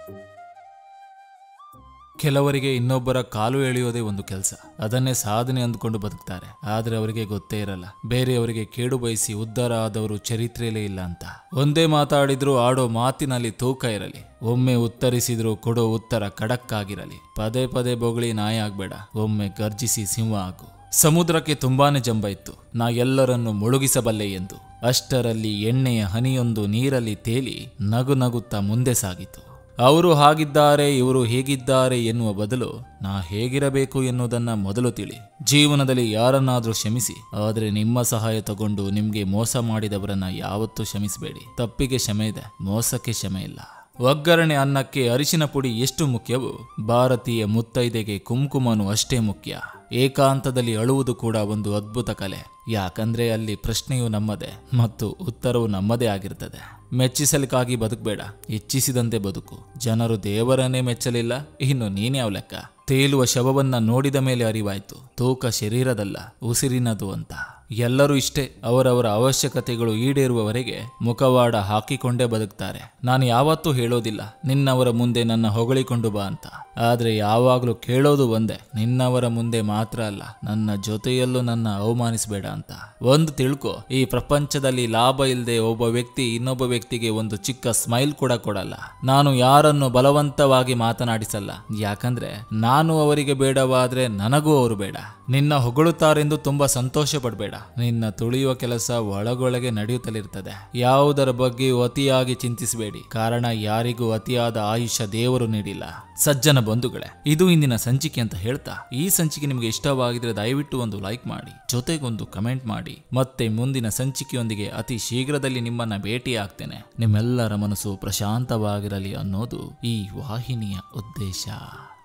ಕೆಲವರಿಗೆ ಇನ್ನೊಬ್ಬರ ಕಾಲು ಎಳೆಯೋದೇ ಒಂದು ಕೆಲಸ ಅದನ್ನೇ ಸಾಧನೆ ಅಂದ್ಕೊಂಡು ಬದುಕ್ತಾರೆ ಆದ್ರೆ ಅವರಿಗೆ ಗೊತ್ತೇ ಇರಲ್ಲ ಬೇರೆಯವರಿಗೆ ಕೇಡು ಬಯಸಿ ಉದ್ಧಾರ ಆದವರು ಚರಿತ್ರೆಯಲ್ಲೇ ಇಲ್ಲ ಅಂತ ಒಂದೇ ಮಾತಾಡಿದ್ರು ಆಡೋ ಮಾತಿನಲ್ಲಿ ತೂಕ ಇರಲಿ ಒಮ್ಮೆ ಉತ್ತರಿಸಿದ್ರು ಕೊಡೋ ಉತ್ತರ ಖಡಕ್ ಆಗಿರಲಿ ಪದೇ ಪದೇ ಬೊಗಳಿ ನಾಯ ಆಗ್ಬೇಡ ಒಮ್ಮೆ ಗರ್ಜಿಸಿ ಸಿಂಹ ಆಗು ಸಮುದ್ರಕ್ಕೆ ತುಂಬಾನೇ ಜಂಬ ಇತ್ತು ನಾ ಎಲ್ಲರನ್ನು ಮುಳುಗಿಸಬಲ್ಲೆ ಎಂದು ಅಷ್ಟರಲ್ಲಿ ಎಣ್ಣೆಯ ಹನಿಯೊಂದು ನೀರಲ್ಲಿ ತೇಲಿ ನಗು ನಗುತ್ತಾ ಮುಂದೆ ಸಾಗಿತು ಅವರು ಹಾಗಿದ್ದಾರೆ ಇವರು ಹೇಗಿದ್ದಾರೆ ಎನ್ನುವ ಬದಲು ನಾ ಹೇಗಿರಬೇಕು ಎನ್ನುವುದನ್ನ ಮೊದಲು ತಿಳಿ ಜೀವನದಲ್ಲಿ ಯಾರನ್ನಾದ್ರೂ ಕ್ಷಮಿಸಿ ಆದರೆ ನಿಮ್ಮ ಸಹಾಯ ತಗೊಂಡು ನಿಮ್ಗೆ ಮೋಸ ಮಾಡಿದವರನ್ನ ಯಾವತ್ತೂ ಕ್ಷಮಿಸಬೇಡಿ ತಪ್ಪಿಗೆ ಕ್ಷಮೆ ಇದೆ ಮೋಸಕ್ಕೆ ಕ್ಷಮೆ ಇಲ್ಲ ಒಗ್ಗರಣೆ ಅನ್ನಕ್ಕೆ ಅರಿಶಿನ ಪುಡಿ ಎಷ್ಟು ಮುಖ್ಯವೋ ಭಾರತೀಯ ಮುತ್ತೈದೆಗೆ ಕುಂಕುಮನು ಅಷ್ಟೇ ಮುಖ್ಯ ಏಕಾಂತದಲ್ಲಿ ಅಳುವುದು ಕೂಡ ಒಂದು ಅದ್ಭುತ ಕಲೆ ಯಾಕಂದ್ರೆ ಅಲ್ಲಿ ಪ್ರಶ್ನೆಯು ನಮ್ಮದೇ ಮತ್ತು ಉತ್ತರವು ನಮ್ಮದೇ ಆಗಿರ್ತದೆ ಮೆಚ್ಚಿಸಲಿಕ್ಕಾಗಿ ಬದುಕಬೇಡ ಇಚ್ಛಿಸಿದಂತೆ ಬದುಕು ಜನರು ದೇವರನ್ನೇ ಮೆಚ್ಚಲಿಲ್ಲ ಇನ್ನು ನೀನ್ಯಾವ ಲೆಕ್ಕ ತೇಲುವ ಶವವನ್ನ ನೋಡಿದ ಮೇಲೆ ಅರಿವಾಯ್ತು ತೂಕ ಶರೀರದಲ್ಲ ಉಸಿರಿನದು ಅಂತ ಎಲ್ಲರೂ ಇಷ್ಟೇ ಅವರವರ ಅವಶ್ಯಕತೆಗಳು ಈಡೇರುವವರೆಗೆ ಮುಖವಾಡ ಹಾಕಿಕೊಂಡೇ ಬದುಕ್ತಾರೆ ನಾನು ಯಾವತ್ತೂ ಹೇಳೋದಿಲ್ಲ ನಿನ್ನವರ ಮುಂದೆ ನನ್ನ ಹೊಗಳಿಕೊಂಡು ಬಾ ಅಂತ ಆದ್ರೆ ಯಾವಾಗಲೂ ಕೇಳೋದು ಒಂದೇ ನಿನ್ನವರ ಮುಂದೆ ಮಾತ್ರ ಅಲ್ಲ ನನ್ನ ಜೊತೆಯಲ್ಲೂ ನನ್ನ ಅವಮಾನಿಸಬೇಡ ಅಂತ ಒಂದು ತಿಳ್ಕೊ ಈ ಪ್ರಪಂಚದಲ್ಲಿ ಲಾಭ ಇಲ್ಲದೆ ಒಬ್ಬ ವ್ಯಕ್ತಿ ಇನ್ನೊಬ್ಬ ವ್ಯಕ್ತಿಗೆ ಒಂದು ಚಿಕ್ಕ ಸ್ಮೈಲ್ ಕೂಡ ಕೊಡಲ್ಲ ನಾನು ಯಾರನ್ನು ಬಲವಂತವಾಗಿ ಮಾತನಾಡಿಸಲ್ಲ ಯಾಕಂದ್ರೆ ನಾನು ಅವರಿಗೆ ಬೇಡವಾದ್ರೆ ನನಗೂ ಅವರು ಬೇಡ ನಿನ್ನ ಹೊಗಳುತ್ತಾರೆಂದು ತುಂಬಾ ಸಂತೋಷ ಪಡಬೇಡ ನಿನ್ನ ತುಳಿಯುವ ಕೆಲಸ ಒಳಗೊಳಗೆ ನಡೆಯುತ್ತಲಿರ್ತದೆ ಯಾವುದರ ಬಗ್ಗೆಯೂ ಅತಿಯಾಗಿ ಚಿಂತಿಸಬೇಡಿ ಕಾರಣ ಯಾರಿಗೂ ಅತಿಯಾದ ಆಯುಷ್ಯ ದೇವರು ನೀಡಿಲ್ಲ ಸಜ್ಜನ ಬಂಧುಗಳೇ ಇದು ಇಂದಿನ ಸಂಚಿಕೆ ಅಂತ ಹೇಳ್ತಾ ಈ ಸಂಚಿಕೆ ನಿಮಗೆ ಇಷ್ಟವಾಗಿದ್ರೆ ದಯವಿಟ್ಟು ಒಂದು ಲೈಕ್ ಮಾಡಿ ಜೊತೆಗೊಂದು ಕಮೆಂಟ್ ಮಾಡಿ ಮತ್ತೆ ಮುಂದಿನ ಸಂಚಿಕೆಯೊಂದಿಗೆ ಅತಿ ಶೀಘ್ರದಲ್ಲಿ ನಿಮ್ಮನ್ನ ಭೇಟಿ ಆಗ್ತೇನೆ ನಿಮ್ಮೆಲ್ಲರ ಮನಸ್ಸು ಪ್ರಶಾಂತವಾಗಿರಲಿ ಅನ್ನೋದು ಈ ವಾಹಿನಿಯ ಉದ್ದೇಶ